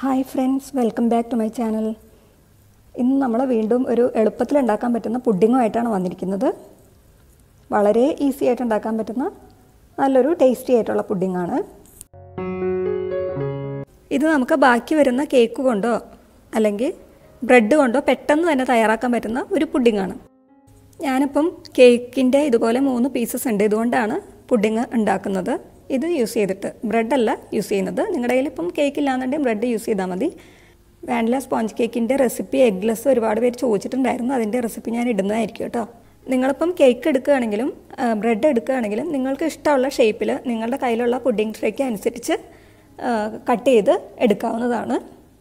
hi friends welcome back to my channel ഇന്ന് നമ്മൾ വീണ്ടും ഒരു എളുപ്പത്തിൽ ഉണ്ടാക്കാൻ പറ്റുന്ന പുഡിങ്ങുമായിട്ടാണ് വന്നിരിക്കുന്നത് വളരെ ഈസി ആയിട്ട് ഉണ്ടാക്കാൻ പറ്റുന്ന നല്ലൊരു ടേസ്റ്റി ആയിട്ടുള്ള പുഡിങ്ങാണ് ഇത് നമുക്ക് ബാക്കി വരുന്ന കേക്ക് കൊണ്ടോ അല്ലെങ്കിൽ ബ്രെഡ് കൊണ്ടോ പെട്ടെന്ന് തന്നെ തയ്യാറാക്കാൻ പറ്റുന്ന ഒരു പുഡിങ്ങാണ് ഞാനിപ്പം കേക്കിൻ്റെ ഇതുപോലെ മൂന്ന് പീസസ് ഉണ്ട് ഇതുകൊണ്ടാണ് പുഡിങ് ഉണ്ടാക്കുന്നത് ഇത് യൂസ് ചെയ്തിട്ട് ബ്രെഡല്ല യൂസ് ചെയ്യുന്നത് നിങ്ങളുടെ കയ്യിൽ ഇപ്പം കേക്ക് ഇല്ലാന്നുണ്ടെങ്കിൽ ബ്രെഡ് യൂസ് ചെയ്താൽ മതി വാനില സ്പോഞ്ച് കേക്കിൻ്റെ റെസിപ്പി എഗ്ലെസ് ഒരുപാട് പേര് ചോദിച്ചിട്ടുണ്ടായിരുന്നു അതിൻ്റെ റെസിപ്പി ഞാൻ ഇടുന്നതായിരിക്കും കേട്ടോ നിങ്ങളിപ്പം കേക്ക് എടുക്കുകയാണെങ്കിലും ബ്രെഡ് എടുക്കുകയാണെങ്കിലും നിങ്ങൾക്ക് ഇഷ്ടമുള്ള ഷേപ്പിൽ നിങ്ങളുടെ കയ്യിലുള്ള പുഡിംഗ് ട്രേക്ക് അനുസരിച്ച് കട്ട് ചെയ്ത് എടുക്കാവുന്നതാണ്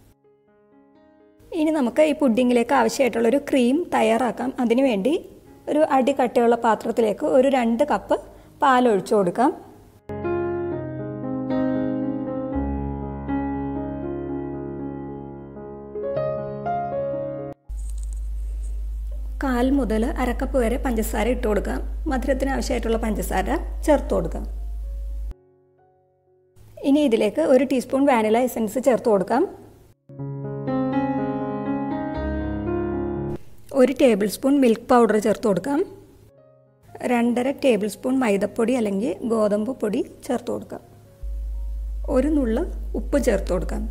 ഇനി നമുക്ക് ഈ പുഡിങ്ങിലേക്ക് ആവശ്യമായിട്ടുള്ളൊരു ക്രീം തയ്യാറാക്കാം അതിനുവേണ്ടി ഒരു അടി കട്ടയുള്ള പാത്രത്തിലേക്ക് ഒരു രണ്ട് കപ്പ് പാൽ ഒഴിച്ചു കൊടുക്കാം കാൽ മുതൽ അരക്കപ്പ് വരെ പഞ്ചസാര ഇട്ട് കൊടുക്കാം മധുരത്തിന് ആവശ്യമായിട്ടുള്ള പഞ്ചസാര ചേർത്ത് കൊടുക്കാം ഇനി ഇതിലേക്ക് ഒരു ടീസ്പൂൺ വാനില എസൻസ് ചേർത്ത് കൊടുക്കാം ഒരു ടേബിൾ സ്പൂൺ മിൽക്ക് പൗഡർ ചേർത്ത് കൊടുക്കാം രണ്ടര ടേബിൾ സ്പൂൺ മൈദപ്പൊടി അല്ലെങ്കിൽ ഗോതമ്പ് പൊടി ചേർത്ത് കൊടുക്കാം ഒരു നുള്ള് ഉപ്പ് ചേർത്ത് കൊടുക്കാം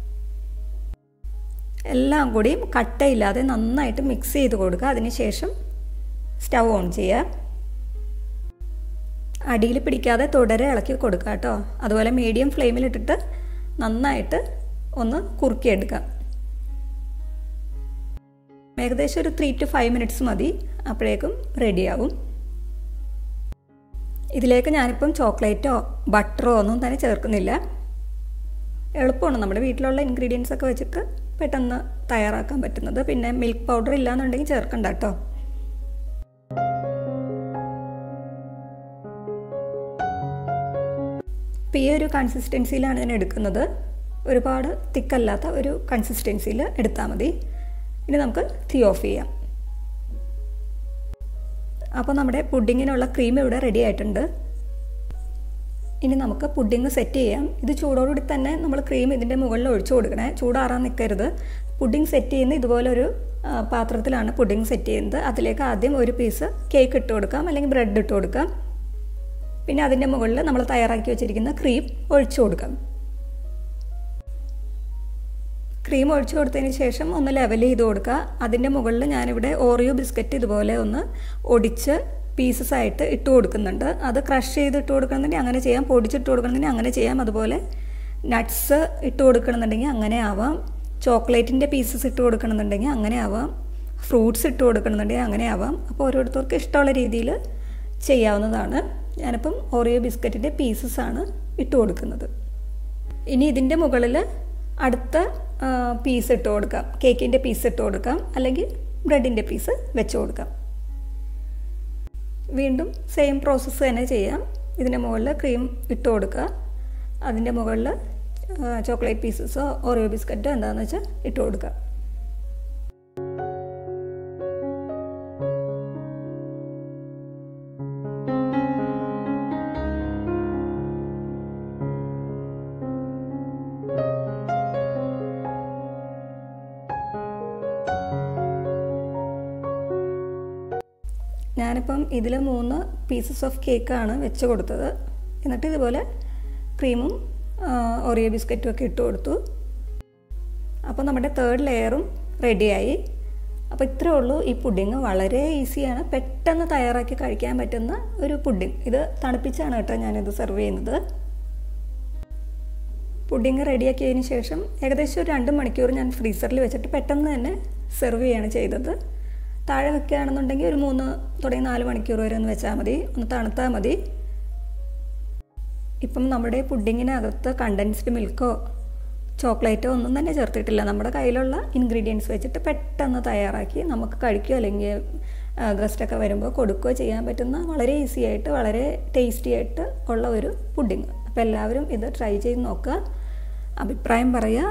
എല്ലാം കൂടിയും കട്ടയില്ലാതെ നന്നായിട്ട് മിക്സ് ചെയ്ത് കൊടുക്കുക അതിനുശേഷം സ്റ്റൗ ഓൺ ചെയ്യുക അടിയിൽ പിടിക്കാതെ തുടരെ ഇളക്കി കൊടുക്കുക കേട്ടോ അതുപോലെ മീഡിയം ഫ്ലെയിമിലിട്ടിട്ട് നന്നായിട്ട് ഒന്ന് കുറുക്കിയെടുക്കാം ഏകദേശം ഒരു ത്രീ ടു ഫൈവ് മിനിറ്റ്സ് മതി അപ്പോഴേക്കും റെഡിയാവും ഇതിലേക്ക് ഞാനിപ്പം ചോക്ലേറ്റോ ബട്ടറോ ഒന്നും തന്നെ ചേർക്കുന്നില്ല എളുപ്പമാണ് നമ്മുടെ വീട്ടിലുള്ള ഇൻഗ്രീഡിയൻസ് ഒക്കെ വെച്ചിട്ട് പെട്ടെന്ന് തയ്യാറാക്കാൻ പറ്റുന്നത് പിന്നെ മിൽക്ക് പൗഡർ ഇല്ലാന്നുണ്ടെങ്കിൽ ചേർക്കണ്ട കേട്ടോ ഇപ്പം ഈ ഒരു കൺസിസ്റ്റൻസിയിലാണ് ഞാൻ എടുക്കുന്നത് ഒരുപാട് തിക്കല്ലാത്ത ഒരു കൺസിസ്റ്റൻസിയിൽ എടുത്താൽ മതി ഇനി നമുക്ക് തീ ഓഫ് ചെയ്യാം അപ്പോൾ നമ്മുടെ പുഡിങ്ങിനുള്ള ക്രീം ഇവിടെ റെഡി ആയിട്ടുണ്ട് ഇനി നമുക്ക് പുഡിങ് സെറ്റ് ചെയ്യാം ഇത് ചൂടോടുകൂടി തന്നെ നമ്മൾ ക്രീം ഇതിൻ്റെ മുകളിൽ ഒഴിച്ചു കൊടുക്കണേ ചൂടാറാൻ നിൽക്കരുത് പുഡിങ് സെറ്റ് ചെയ്യുന്ന ഇതുപോലെ ഒരു പാത്രത്തിലാണ് പുഡിങ് സെറ്റ് ചെയ്യുന്നത് അതിലേക്ക് ആദ്യം ഒരു പീസ് കേക്ക് ഇട്ട് കൊടുക്കാം അല്ലെങ്കിൽ ബ്രെഡ് ഇട്ട് കൊടുക്കാം പിന്നെ അതിൻ്റെ മുകളിൽ നമ്മൾ തയ്യാറാക്കി വെച്ചിരിക്കുന്ന ക്രീം ഒഴിച്ചു കൊടുക്കാം ക്രീം ഒഴിച്ചു കൊടുത്തതിന് ശേഷം ഒന്ന് ലെവൽ ചെയ്ത് കൊടുക്കുക അതിൻ്റെ മുകളിൽ ഞാനിവിടെ ഓറിയോ ബിസ്ക്കറ്റ് ഇതുപോലെ ഒന്ന് ഒടിച്ച് പീസസ് ആയിട്ട് ഇട്ട് കൊടുക്കുന്നുണ്ട് അത് ക്രഷ് ചെയ്ത് ഇട്ട് കൊടുക്കണമെന്നുണ്ടെങ്കിൽ അങ്ങനെ ചെയ്യാം പൊടിച്ചിട്ട് കൊടുക്കണമെന്നുണ്ടെങ്കിൽ അങ്ങനെ ചെയ്യാം അതുപോലെ നട്ട്സ് ഇട്ട് കൊടുക്കണമെന്നുണ്ടെങ്കിൽ അങ്ങനെ ആവാം ചോക്ലേറ്റിൻ്റെ പീസസ് ഇട്ട് കൊടുക്കണമെന്നുണ്ടെങ്കിൽ അങ്ങനെ ആവാം ഫ്രൂട്ട്സ് ഇട്ട് കൊടുക്കണമെന്നുണ്ടെങ്കിൽ അങ്ങനെ ആവാം അപ്പോൾ ഓരോരുത്തർക്ക് ഇഷ്ടമുള്ള രീതിയിൽ ചെയ്യാവുന്നതാണ് ഞാനിപ്പം ഓറിയോ ബിസ്ക്കറ്റിൻ്റെ പീസസ് ആണ് ഇട്ട് കൊടുക്കുന്നത് ഇനി ഇതിൻ്റെ മുകളിൽ അടുത്ത പീസ് ഇട്ട് കൊടുക്കാം കേക്കിൻ്റെ പീസ് ഇട്ട് കൊടുക്കാം അല്ലെങ്കിൽ ബ്രെഡിൻ്റെ പീസ് വെച്ച് കൊടുക്കാം വീണ്ടും സെയിം പ്രോസസ്സ് തന്നെ ചെയ്യാം ഇതിൻ്റെ മുകളിൽ ക്രീം ഇട്ട് കൊടുക്കുക അതിൻ്റെ മുകളിൽ ചോക്ലേറ്റ് പീസസോ ഓറിയോ ബിസ്ക്കറ്റോ എന്താണെന്ന് വെച്ചാൽ ഇട്ട് കൊടുക്കുക ഞാനിപ്പം ഇതിൽ മൂന്ന് പീസസ് ഓഫ് കേക്കാണ് വെച്ച് കൊടുത്തത് എന്നിട്ട് ഇതുപോലെ ക്രീമും ഒറിയോ ബിസ്ക്കറ്റും ഒക്കെ ഇട്ട് കൊടുത്തു അപ്പോൾ നമ്മുടെ തേർഡ് ലെയറും റെഡിയായി അപ്പോൾ ഇത്രേ ഉള്ളൂ ഈ പുഡിങ് വളരെ ഈസിയാണ് പെട്ടെന്ന് തയ്യാറാക്കി കഴിക്കാൻ പറ്റുന്ന ഒരു പുഡിങ് ഇത് തണുപ്പിച്ചാണ് കേട്ടോ ഞാനിത് സെർവ് ചെയ്യുന്നത് പുഡിങ് റെഡിയാക്കിയതിന് ശേഷം ഏകദേശം ഒരു രണ്ട് മണിക്കൂർ ഞാൻ ഫ്രീസറിൽ വെച്ചിട്ട് പെട്ടെന്ന് തന്നെ സെർവ് ചെയ്യാണ് ചെയ്തത് താഴെ വെക്കുകയാണെന്നുണ്ടെങ്കിൽ ഒരു മൂന്ന് തുടങ്ങി നാല് മണിക്കൂർ വരെ ഒന്ന് വെച്ചാൽ മതി ഒന്ന് തണുത്താൽ മതി ഇപ്പം നമ്മുടെ പുഡിങ്ങിനകത്ത് കണ്ടൻസ്ഡ് മിൽക്കോ ചോക്ലേറ്റോ ഒന്നും തന്നെ ചേർത്തിട്ടില്ല നമ്മുടെ കയ്യിലുള്ള ഇൻഗ്രീഡിയൻസ് വെച്ചിട്ട് പെട്ടെന്ന് തയ്യാറാക്കി നമുക്ക് കഴിക്കുകയോ അല്ലെങ്കിൽ ഗസ്റ്റൊക്കെ വരുമ്പോൾ കൊടുക്കുകയോ ചെയ്യാൻ പറ്റുന്ന വളരെ ഈസി ആയിട്ട് വളരെ ടേസ്റ്റി ആയിട്ട് ഉള്ള ഒരു പുഡിങ് അപ്പോൾ എല്ലാവരും ഇത് ട്രൈ ചെയ്ത് നോക്കുക അഭിപ്രായം പറയുക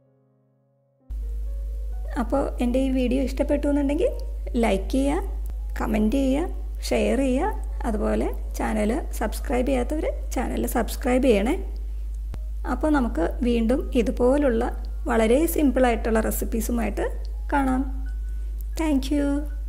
അപ്പോൾ എൻ്റെ ഈ വീഡിയോ ഇഷ്ടപ്പെട്ടു എന്നുണ്ടെങ്കിൽ ലൈക്ക് ചെയ്യുക കമൻറ്റ് ചെയ്യുക ഷെയർ ചെയ്യുക അതുപോലെ ചാനൽ സബ്സ്ക്രൈബ് ചെയ്യാത്തവർ ചാനൽ സബ്സ്ക്രൈബ് ചെയ്യണേ അപ്പോൾ നമുക്ക് വീണ്ടും ഇതുപോലുള്ള വളരെ സിമ്പിളായിട്ടുള്ള റെസിപ്പീസുമായിട്ട് കാണാം താങ്ക്